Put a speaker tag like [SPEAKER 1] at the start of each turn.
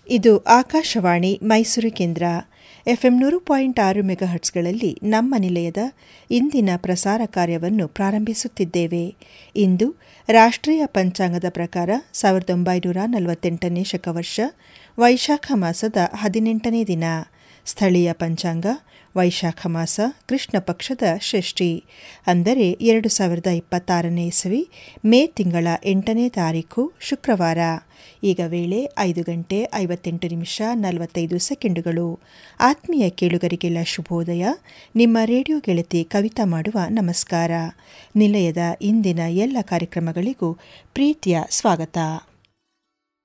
[SPEAKER 1] ಇದು ಆಕಾಶವಾಣಿ ಮೈಸೂರು ಕೇಂದ್ರ ಎಫ್ಎಂ ನೂರು ಪಾಯಿಂಟ್ ಆರು ಮೆಗಾಹರ್ಟ್ಸ್ಗಳಲ್ಲಿ ನಮ್ಮ ನಿಲಯದ ಇಂದಿನ ಪ್ರಸಾರ ಕಾರ್ಯವನ್ನು ಪ್ರಾರಂಭಿಸುತ್ತಿದ್ದೇವೆ ಇಂದು ರಾಷ್ಟ್ರೀಯ ಪಂಚಾಂಗದ ಪ್ರಕಾರ ಸಾವಿರದ ಒಂಬೈನೂರ ನಲವತ್ತೆಂಟನೇ ಶಕವರ್ಷ ವೈಶಾಖ ಮಾಸದ ಹದಿನೆಂಟನೇ ದಿನ ಸ್ಥಳೀಯ ಪಂಚಾಂಗ ವೈಶಾಖ ಮಾಸ ಕೃಷ್ಣ ಪಕ್ಷದ ಷಷ್ಠಿ ಅಂದರೆ ಎರಡು ಸಾವಿರದ ಇಪ್ಪತ್ತಾರನೇ ಇಸವಿ ಮೇ ತಿಂಗಳ ಎಂಟನೇ ತಾರೀಖು ಶುಕ್ರವಾರ ಈಗ ವೇಳೆ ಐದು ಗಂಟೆ ಐವತ್ತೆಂಟು ನಿಮಿಷ ನಲವತ್ತೈದು ಸೆಕೆಂಡುಗಳು ಆತ್ಮೀಯ ಕೇಳುಗರಿಗೆಲ್ಲ ಶುಭೋದಯ ನಿಮ್ಮ ರೇಡಿಯೋ ಗೆಳತಿ ಕವಿತಾ ಮಾಡುವ ನಮಸ್ಕಾರ ನಿಲಯದ ಇಂದಿನ ಎಲ್ಲ ಕಾರ್ಯಕ್ರಮಗಳಿಗೂ ಪ್ರೀತಿಯ ಸ್ವಾಗತ